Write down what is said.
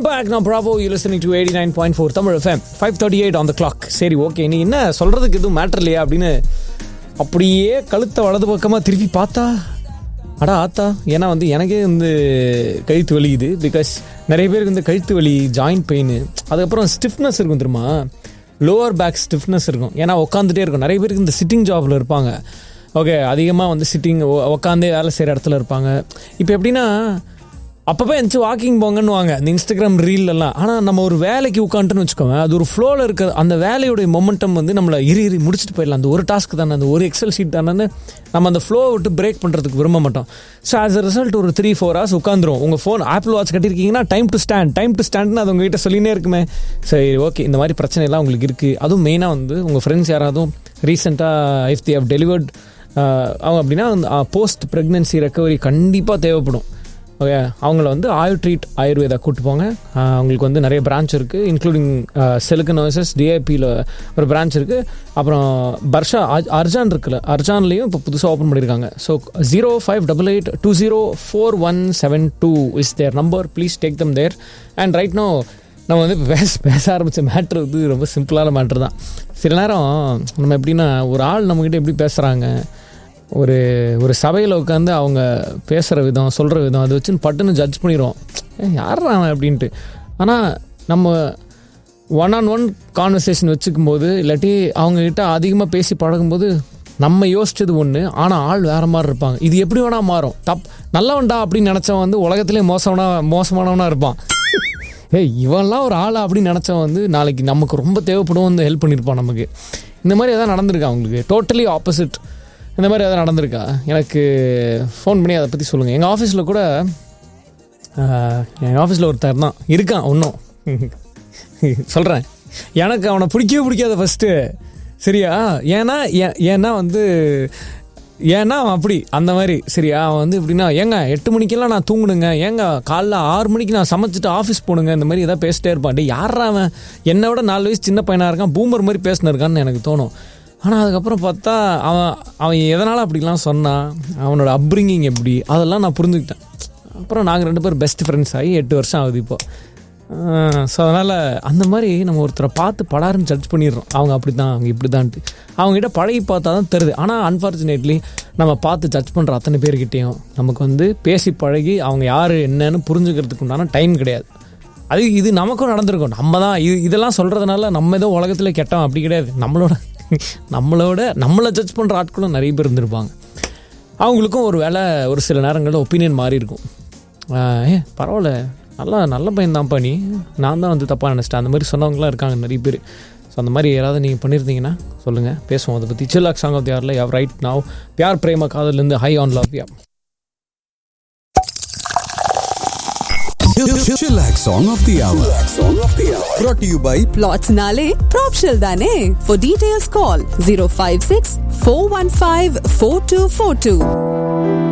Back நான் Bravo you listening to eighty nine point four Tamil FM five thirty eight on the clock சரி okay நீ என்ன சொல்கிறதுக்கு எதுவும் மேட்டர் இல்லையா அப்படின்னு அப்படியே கழுத்தை வலது பக்கமாக திருப்பி பார்த்தா அடா ஆத்தா ஏன்னா வந்து எனக்கே வந்து கழுத்து வலிக்குது பிகாஸ் நிறைய பேருக்கு இந்த கழுத்து வலி ஜாயிண்ட் பெயின் அதுக்கப்புறம் ஸ்டிஃப்னஸ் இருக்கும் தெரியுமா லோவர் பேக் ஸ்டிஃப்னஸ் இருக்கும் ஏன்னா உட்காந்துட்டே இருக்கும் நிறைய பேருக்கு இந்த சிட்டிங் ஜாபில் இருப்பாங்க ஓகே அதிகமாக வந்து சிட்டிங் உட்காந்தே வேலை செய்கிற இடத்துல இருப்பாங்க இப்போ எப்படின்னா அப்பப்போ எந்திச்சு வாக்கிங் போங்கன்னு வாங்க இந்த இன்ஸ்டாகிராம் ரீல்லாம் ஆனால் நம்ம ஒரு வேலைக்கு உட்காந்துட்டுன்னு வச்சுக்கோங்க அது ஒரு ஃப்ளோவில் இருக்க அந்த வேலையுடைய மொமெண்டம் வந்து நம்மளை இரு இரு முடிச்சுட்டு போயிடலாம் அந்த ஒரு டாஸ்க் தானே அந்த ஒரு எக்ஸல் ஷீட் தானே நம்ம அந்த ஃப்ளோ விட்டு பிரேக் பண்ணுறதுக்கு விரும்ப மாட்டோம் ஸோ ஆஸ் அ ரிசல்ட் ஒரு த்ரீ ஃபோர் ஹவர்ஸ் உட்காந்துரும் உங்கள் ஃபோன் ஆப்பிள் வாட்ச் கட்டியிருக்கீங்கன்னா time to stand time to ஸ்டாண்ட்னு அது உங்ககிட்ட சொல்லினே இருக்குமே சரி ஓகே இந்த மாதிரி பிரச்சனை எல்லாம் உங்களுக்கு இருக்குது அதுவும் மெயினாக வந்து உங்கள் ஃப்ரெண்ட்ஸ் யாராவது ரீசெண்டாக இஃப் தி ஹவ் டெலிவர்ட் அவங்க அப்படின்னா போஸ்ட் ப்ரெக்னென்சி ரெக்கவரி கண்டிப்பாக தேவைப்படும் ஓகே அவங்கள வந்து ஆயு ட்ரீட் ஆயுர்வேதா கூட்டு போங்க ஆஹ் அவங்களுக்கு வந்து நிறைய பிரான்ச் இருக்குது இன்க்ளூடிங் செலுக்கு நர்சஸ் டிஐபியில் ஒரு பிரான்ச் இருக்குது அப்புறம் பர்ஷா அர்ஜ்- அர்ஜான் இருக்குல்ல அர்ஜான்லேயும் இப்போ புதுசாக ஓப்பன் பண்ணியிருக்காங்க so zero five double eight two zero four one seven two is their number please take them there and right now நம்ம வந்து பேச பேச ஆரம்பித்த மேட்ரு வந்து ரொம்ப சிம்பிளான மேட்ரு தான் சில நேரம் நம்ம எப்படின்னா ஒரு ஆள் நம்மக்கிட்ட எப்படி பேசுகிறாங்க ஒரு ஒரு சபையில் உட்காந்து அவங்க பேசுகிற விதம் சொல்கிற விதம் அதை வச்சு பட்டுன்னு ஜட்ஜ் பண்ணிடுவோம் யார் அவன் அப்படின்ட்டு ஆனால் நம்ம ஒன் ஆன் ஒன் கான்வர்சேஷன் வச்சுக்கும் போது இல்லாட்டி அவங்கக்கிட்ட அதிகமாக பேசி பழகும்போது நம்ம யோசிச்சது ஒன்று ஆனால் ஆள் வேற மாதிரி இருப்பாங்க இது எப்படி வேணால் மாறும் தப் நல்லவன்டா அப்படின்னு நினச்சவன் வந்து உலகத்திலே மோசவனா மோசமானவனாக இருப்பான் ஏய் இவன்லாம் ஒரு ஆளா அப்படின்னு நினச்சவன் வந்து நாளைக்கு நமக்கு ரொம்ப தேவைப்படும் வந்து ஹெல்ப் பண்ணியிருப்பான் நமக்கு இந்த மாதிரி எதாவது நடந்திருக்கா அவங்களுக்கு டோட்டலி ஆப்போசிட் இந்த மாதிரி எதாவது நடந்திருக்கா எனக்கு ஃபோன் பண்ணி அதை பற்றி சொல்லுங்கள் எங்கள் ஆஃபீஸில் கூட ஆஹ், எங்கள் ஆஃபீஸில் ஒருத்தர் தான் இருக்கான் இன்னும் சொல்கிறேன் எனக்கு அவனை பிடிக்கவே பிடிக்காத ஃபஸ்ட்டு சரியா ஏன்னா ஏ- ஏன்னா வந்து ஏன்னா அவன் அப்படி அந்த மாதிரி சரியா அவன் வந்து எப்படின்னா ஏங்க எட்டு மணிக்கெல்லாம் நான் தூங்கணுங்க ஏங்க காலைல ஆறு மணிக்கு நான் சமைச்சிட்டு ஆஃபீஸ் போகணுங்க இந்த மாதிரி ஏதாவது பேசிட்டே இருப்பான் டேய் யாரா அவன் என்னை விட நாலு வயசு சின்ன பையனாக இருக்கான் பூமர் மாதிரி பேசினு இருக்கான்னு எனக்கு தோணும் ஆனால் அதுக்கப்புறம் பார்த்தா அவன் அவன் எதனால் அப்படிலாம் சொன்னான் அவனோட அப்ரிங்கிங் எப்படி அதெல்லாம் நான் புரிஞ்சுக்கிட்டேன் அப்புறம் நாங்கள் ரெண்டு பேரும் பெஸ்ட் ஃப்ரெண்ட்ஸ் ஆகி எட்டு வருஷம் ஆகுது இப்போ ஸோ அதனால் அந்த மாதிரி நம்ம ஒருத்தரை பார்த்து படாருன்னு ஜட்ஜ் பண்ணிடுறோம் அவங்க அப்படி தான் அவங்க இப்படி தான்ட்டு அவங்ககிட்ட பழகி பார்த்தா தான் தெரியுது ஆனால் அன்ஃபார்ச்சுனேட்லி நம்ம பார்த்து ஜட்ஜ் பண்ணுற அத்தனை பேர்கிட்டையும் நமக்கு வந்து பேசி பழகி அவங்க யார் என்னன்னு புரிஞ்சுக்கிறதுக்கு உண்டான டைம் கிடையாது அது இது நமக்கும் நடந்திருக்கும் நம்ம தான் இது இதெல்லாம் சொல்கிறதுனால நம்ம ஏதோ உலகத்தில் கெட்டோம் அப்படி கிடையாது நம்மளோட நம்மளோட நம்மளை ஜட்ஜ் பண்ணுற ஆட்களும் நிறைய பேர் இருந்திருப்பாங்க அவங்களுக்கும் ஒரு வேளை ஒரு சில நேரங்களில் ஒப்பீனியன் மாறி இருக்கும் ஆஹ் ஏ பரவாயில்ல நல்லா நல்ல பையன் தான்ப்பா நீ நான் தான் வந்து தப்பாக நினச்சிட்டேன் அந்த மாதிரி சொன்னவங்களாம் இருக்காங்க நிறைய பேர் ஸோ அந்த மாதிரி யாராவது நீங்கள் பண்ணியிருந்தீங்கன்னா சொல்லுங்கள் பேசுவோம் அதை பற்றி சில்லாக் சாங் ஆஃப் யாரில் யார் ரைட் நாவ் பியார் பிரேம காதல்லேருந்து high on love yeah Chillax Song of the Hour. Brought to you by Plots Nale, Propshell Dane. For details, call 056 415 4242.